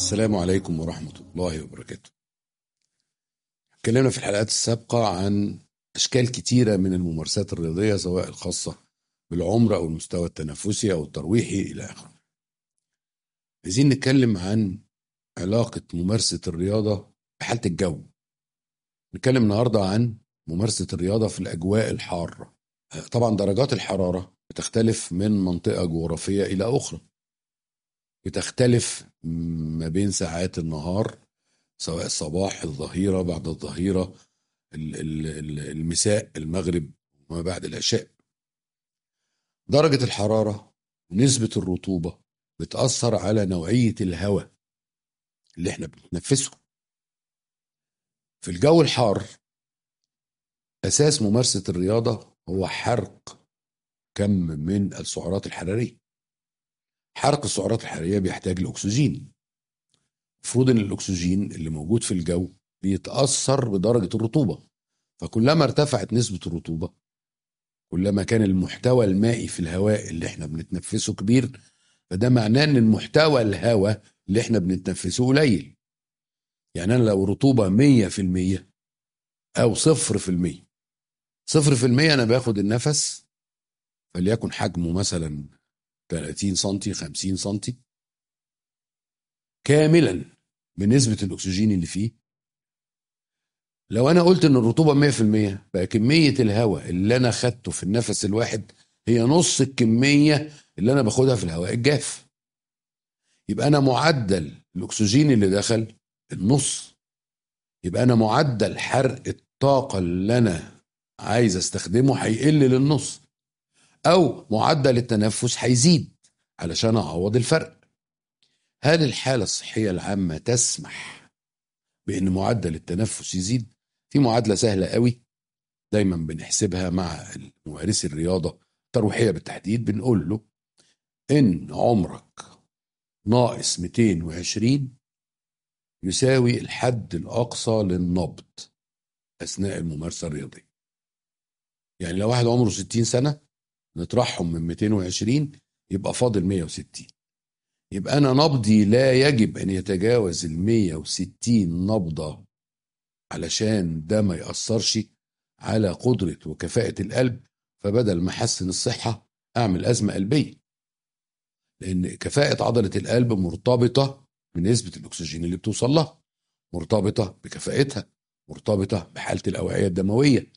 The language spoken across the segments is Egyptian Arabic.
السلام عليكم ورحمة الله وبركاته اتكلمنا في الحلقات السابقة عن أشكال كتيرة من الممارسات الرياضية سواء الخاصة بالعمر أو المستوى التنفسي أو الترويحي إلى آخره عايزين نتكلم عن علاقة ممارسة الرياضة بحالة الجو نتكلم النهاردة عن ممارسة الرياضة في الأجواء الحارة طبعا درجات الحرارة بتختلف من منطقة جغرافية إلى أخرى بتختلف ما بين ساعات النهار سواء الصباح الظهيرة بعد الظهيرة ال- ال- ال- المساء المغرب وما بعد العشاء درجة الحرارة ونسبة الرطوبة بتأثر على نوعية الهواء اللي احنا بنتنفسه في الجو الحار أساس ممارسة الرياضة هو حرق كم من السعرات الحرارية حرق السعرات الحرارية بيحتاج لأكسجين المفروض ان الاكسجين اللي موجود في الجو بيتاثر بدرجه الرطوبه فكلما ارتفعت نسبه الرطوبه كلما كان المحتوى المائي في الهواء اللي احنا بنتنفسه كبير فده معناه ان المحتوى الهواء اللي احنا بنتنفسه قليل يعني انا لو رطوبه 100% او 0% 0% انا باخد النفس فليكن حجمه مثلا 30 سم 50 سم كاملا بنسبة الأكسجين اللي فيه لو أنا قلت إن الرطوبة 100% بقى كمية الهواء اللي أنا خدته في النفس الواحد هي نص الكمية اللي أنا باخدها في الهواء الجاف يبقى أنا معدل الأكسجين اللي دخل النص يبقى أنا معدل حرق الطاقة اللي أنا عايز استخدمه هيقل للنص أو معدل التنفس هيزيد علشان أعوض الفرق هل الحالة الصحية العامة تسمح بأن معدل التنفس يزيد؟ في معادلة سهلة قوي دايما بنحسبها مع ممارسي الرياضة الترويحية بالتحديد بنقول له إن عمرك ناقص 220 يساوي الحد الأقصى للنبض أثناء الممارسة الرياضية يعني لو واحد عمره 60 سنة نطرحهم من 220 يبقى فاضل 160 يبقى أنا نبضي لا يجب أن يتجاوز ال 160 نبضة علشان ده ما يأثرش على قدرة وكفاءة القلب فبدل ما أحسن الصحة أعمل أزمة قلبية لأن كفاءة عضلة القلب مرتبطة بنسبة الأكسجين اللي بتوصل لها مرتبطة بكفاءتها مرتبطة بحالة الأوعية الدموية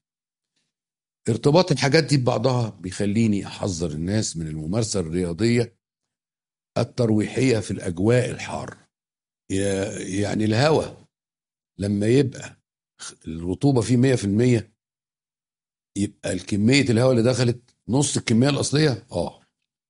ارتباط الحاجات دي ببعضها بيخليني أحذر الناس من الممارسة الرياضية الترويحية في الأجواء الحارة يعني الهواء لما يبقى الرطوبة فيه مية في المية يبقى الكمية الهواء اللي دخلت نص الكمية الأصلية اه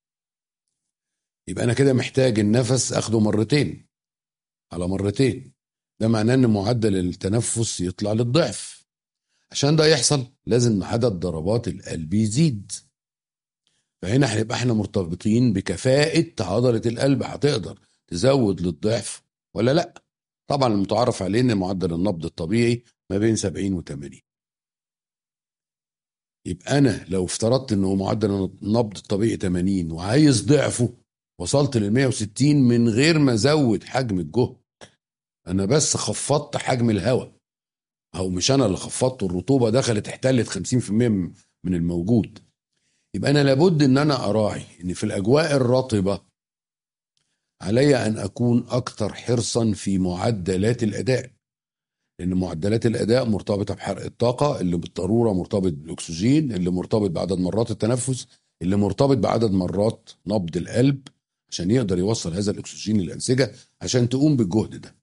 يبقى أنا كده محتاج النفس أخده مرتين على مرتين ده معناه إن معدل التنفس يطلع للضعف عشان ده يحصل لازم عدد ضربات القلب يزيد فهنا هنبقى احنا مرتبطين بكفاءة عضلة القلب هتقدر تزود للضعف ولا لا طبعا المتعارف عليه ان معدل النبض الطبيعي ما بين 70 و 80 يبقى انا لو افترضت انه معدل النبض الطبيعي 80 وعايز ضعفه وصلت لل 160 من غير ما ازود حجم الجهد انا بس خفضت حجم الهواء او مش انا اللي خفضته الرطوبه دخلت احتلت 50% من الموجود يبقى انا لابد ان انا اراعي ان في الاجواء الرطبه علي ان اكون اكثر حرصا في معدلات الاداء لان معدلات الاداء مرتبطه بحرق الطاقه اللي بالضروره مرتبط بالاكسجين اللي مرتبط بعدد مرات التنفس اللي مرتبط بعدد مرات نبض القلب عشان يقدر يوصل هذا الاكسجين للانسجه عشان تقوم بالجهد ده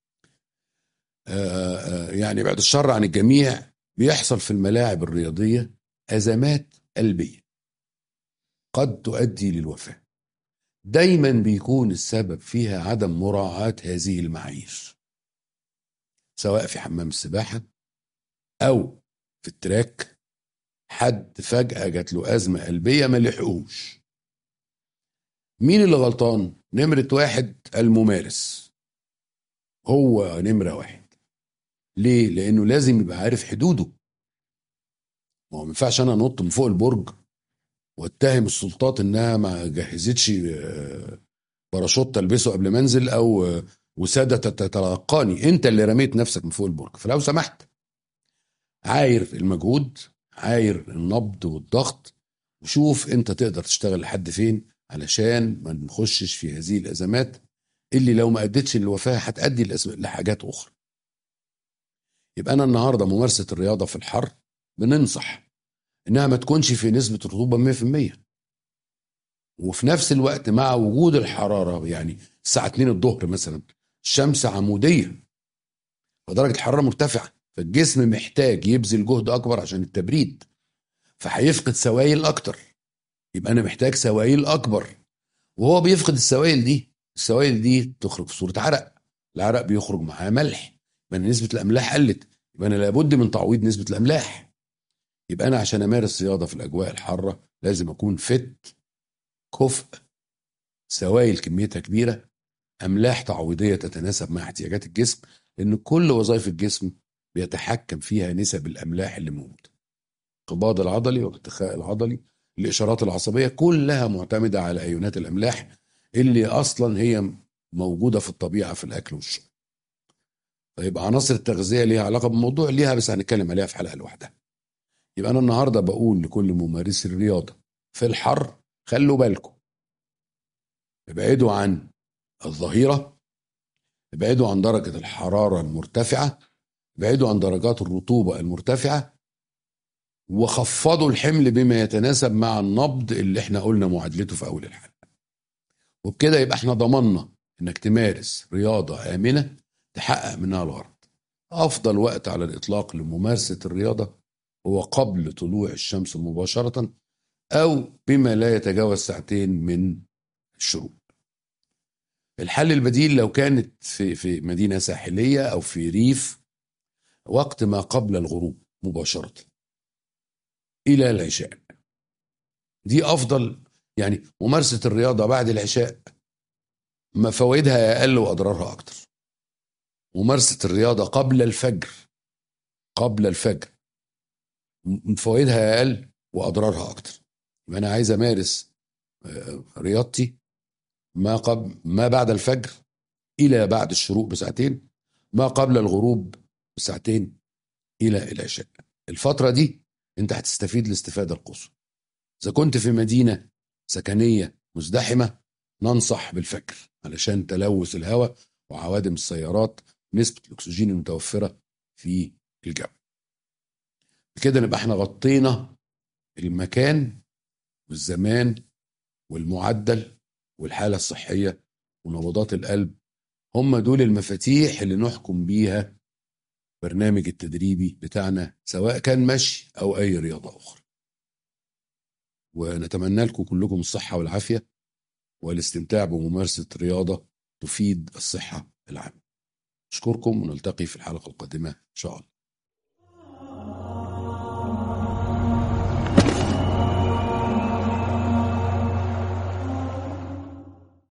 آآ آآ يعني بعد الشر عن الجميع بيحصل في الملاعب الرياضيه ازمات قلبيه قد تؤدي للوفاة دايما بيكون السبب فيها عدم مراعاة هذه المعايير سواء في حمام السباحة أو في التراك حد فجأة جات له أزمة قلبية ما لحقوش مين اللي غلطان؟ نمرة واحد الممارس هو نمرة واحد ليه؟ لأنه لازم يبقى عارف حدوده ما هو ما ينفعش أنا أنط من فوق البرج واتهم السلطات انها ما جهزتش باراشوت تلبسه قبل ما انزل او وسادة تتلقاني انت اللي رميت نفسك من فوق البرج فلو سمحت عاير المجهود عاير النبض والضغط وشوف انت تقدر تشتغل لحد فين علشان ما نخشش في هذه الازمات اللي لو ما ادتش للوفاه هتادي لحاجات اخرى يبقى انا النهارده ممارسه الرياضه في الحر بننصح انها ما تكونش في نسبه رطوبه 100% وفي نفس الوقت مع وجود الحراره يعني الساعه 2 الظهر مثلا الشمس عموديه فدرجه الحراره مرتفعه فالجسم محتاج يبذل جهد اكبر عشان التبريد فهيفقد سوائل اكتر يبقى انا محتاج سوائل اكبر وهو بيفقد السوائل دي السوائل دي تخرج في صوره عرق العرق بيخرج معاه ملح يبقى نسبه الاملاح قلت يبقى انا لابد من تعويض نسبه الاملاح يبقى انا عشان امارس رياضه في الاجواء الحاره لازم اكون فت كفء سوائل كميتها كبيره املاح تعويضيه تتناسب مع احتياجات الجسم لان كل وظائف الجسم بيتحكم فيها نسب الاملاح اللي موجوده الانقباض العضلي والارتخاء العضلي الاشارات العصبيه كلها معتمده على ايونات الاملاح اللي اصلا هي موجوده في الطبيعه في الاكل والشرب فيبقى عناصر التغذيه ليها علاقه بالموضوع ليها بس هنتكلم عليها في حلقه لوحدها يبقى انا النهارده بقول لكل ممارسي الرياضه في الحر خلوا بالكم ابعدوا عن الظهيره ابعدوا عن درجه الحراره المرتفعه ابعدوا عن درجات الرطوبه المرتفعه وخفضوا الحمل بما يتناسب مع النبض اللي احنا قلنا معادلته في اول الحلقه وبكده يبقى احنا ضمننا انك تمارس رياضه امنه تحقق منها الغرض افضل وقت على الاطلاق لممارسه الرياضه هو قبل طلوع الشمس مباشره او بما لا يتجاوز ساعتين من الشروق الحل البديل لو كانت في في مدينه ساحليه او في ريف وقت ما قبل الغروب مباشره الى العشاء دي افضل يعني ممارسه الرياضه بعد العشاء ما فوائدها اقل واضرارها اكتر ممارسه الرياضه قبل الفجر قبل الفجر فوائدها اقل واضرارها اكتر يبقى انا عايز امارس رياضتي ما قبل ما بعد الفجر الى بعد الشروق بساعتين ما قبل الغروب بساعتين الى العشاء الفتره دي انت هتستفيد الاستفاده القصوى اذا كنت في مدينه سكنيه مزدحمه ننصح بالفجر علشان تلوث الهواء وعوادم السيارات نسبه الاكسجين المتوفره في الجو بكده نبقى احنا غطينا المكان والزمان والمعدل والحاله الصحيه ونبضات القلب هم دول المفاتيح اللي نحكم بيها برنامج التدريبي بتاعنا سواء كان مشي او اي رياضه اخرى ونتمنى لكم كلكم الصحه والعافيه والاستمتاع بممارسه رياضه تفيد الصحه العامه اشكركم ونلتقي في الحلقه القادمه ان شاء الله